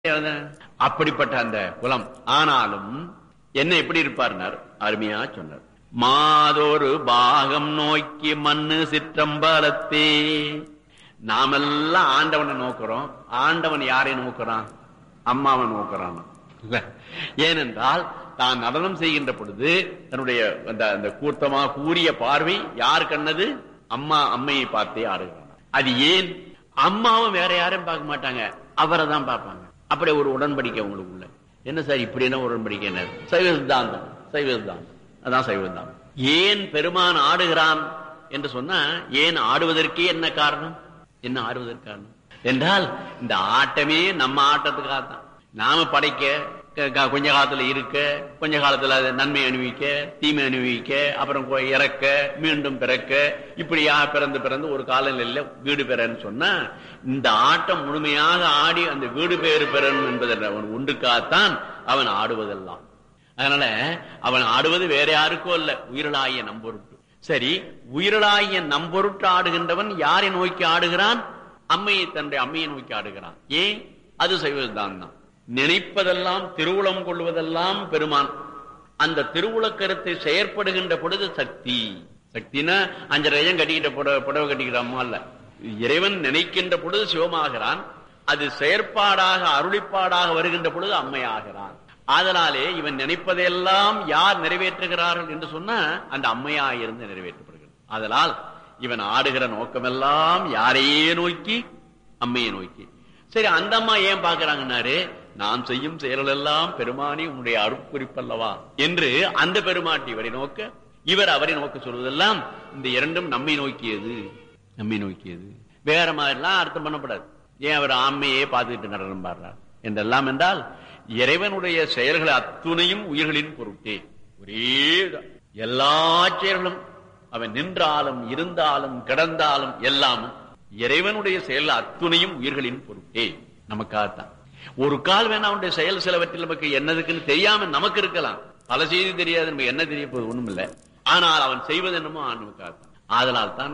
அப்படிப்பட்ட அந்த குலம் ஆனாலும் என்ன எப்படி இருப்பார்னார் அருமையா சொன்னார் மாதொரு பாகம் நோக்கி மண்ணு சிற்றம்பலத்தே நாமெல்லாம் ஆண்டவனை நோக்குறோம் ஆண்டவன் யாரை நோக்குறான் அம்மாவை நோக்குறான் இல்ல ஏனென்றால் தான் நடனம் செய்கின்ற பொழுது தன்னுடைய அந்த அந்த கூர்த்தமா கூறிய பார்வை யார் கண்ணது அம்மா அம்மையை பார்த்தே ஆடுகிறான் அது ஏன் அம்மாவும் வேற யாரையும் பார்க்க மாட்டாங்க அவரை தான் பார்ப்பாங்க அப்படி ஒரு உடன்படிக்கை உங்களுக்குள்ள என்ன சார் இப்படி என்ன உடன்படிக்கை என்ன சைவ சித்தாந்தம் சைவ சித்தாந்தம் அதான் சைவ சித்தாந்தம் ஏன் பெருமான் ஆடுகிறான் என்று சொன்னா ஏன் ஆடுவதற்கே என்ன காரணம் என்ன ஆடுவதற்கு காரணம் என்றால் இந்த ஆட்டமே நம்ம ஆட்டத்துக்காக தான் நாம படைக்க க- க- கொஞ்ச காலத்துல இருக்க கொஞ்ச காலத்துல அது நன்மை அனுபவிக்க தீமை அனுபவிக்க அப்புறம் கொ- இறக்க மீண்டும் பிறக்க இப்படியா பிறந்து பிறந்து ஒரு காலநிலையில வீடு பெறன்னு சொன்னா இந்த ஆட்டம் முழுமையாக ஆடி அந்த வீடு பேறு பெறணும் என்பதற்கு அவன் ஒன்றுக்காகத்தான் அவன் ஆடுவதெல்லாம் அதனால அவன் ஆடுவது வேற யாருக்கோ இல்ல உயிரலாகிய நம்பொருட்டு சரி உயிரலாகிய நம்பொருட்டு ஆடுகின்றவன் யாரை நோக்கி ஆடுகிறான் அம்மையை தன்னுடைய அம்மையை நோக்கி ஆடுகிறான் ஏன் அது செய்வதுதான் தான் நினைப்பதெல்லாம் திருவுளம் கொள்வதெல்லாம் பெருமான் அந்த திருவுளக் கருத்தை செயற்படுகின்ற பொழுது சக்தி சக்தினா அஞ்சரையம் கட்டிக்கிட்ட புடவை புடவை கட்டிக்கிற அம்மா இல்ல இறைவன் நினைக்கின்ற பொழுது சிவமாகிறான் அது செயற்பாடாக அருளிப்பாடாக வருகின்ற பொழுது அம்மையாகிறான் ஆதலாலே இவன் நினைப்பதையெல்லாம் யார் நிறைவேற்றுகிறார்கள் என்று சொன்னா அந்த அம்மையா இருந்து நிறைவேற்றப்படுகிறது ஆதலால் இவன் ஆடுகிற நோக்கமெல்லாம் யாரையே நோக்கி அம்மையை நோக்கி சரி அந்த அம்மா ஏன் பாக்குறாங்கன்னாரு நாம் செய்யும் செயல்கள் எல்லாம் பெருமானி உன்னுடைய அருட்குறிப்பல்லவா என்று அந்த பெருமாட்டி இவரை நோக்க இவர் அவரை நோக்க சொல்வதெல்லாம் இந்த இரண்டும் நம்மை நோக்கியது நம்மை நோக்கியது வேற மாதிரிலாம் அர்த்தம் பண்ணப்படாது ஏன் அவர் ஆண்மையே பார்த்துக்கிட்டு நடனம் பாடுறார் என்றெல்லாம் என்றால் இறைவனுடைய செயல்கள் அத்துணையும் உயிர்களின் பொருட்டே ஒரே தான். எல்லா செயல்களும் அவன் நின்றாலும் இருந்தாலும் கிடந்தாலும் எல்லாமும் இறைவனுடைய செயல் அத்துணையும் உயிர்களின் பொருட்டே நமக்காகத்தான் ஒரு கால் வேணா அவனுடைய செயல் சிலவற்றில் நமக்கு என்னதுக்குன்னு தெரியாம நமக்கு இருக்கலாம் பல செய்தி தெரியாது நமக்கு என்ன தெரிய போகுது ஒண்ணும் இல்லை ஆனால் அவன் செய்வது என்னமோ நமக்காகத்தான் ஆதலால் தான்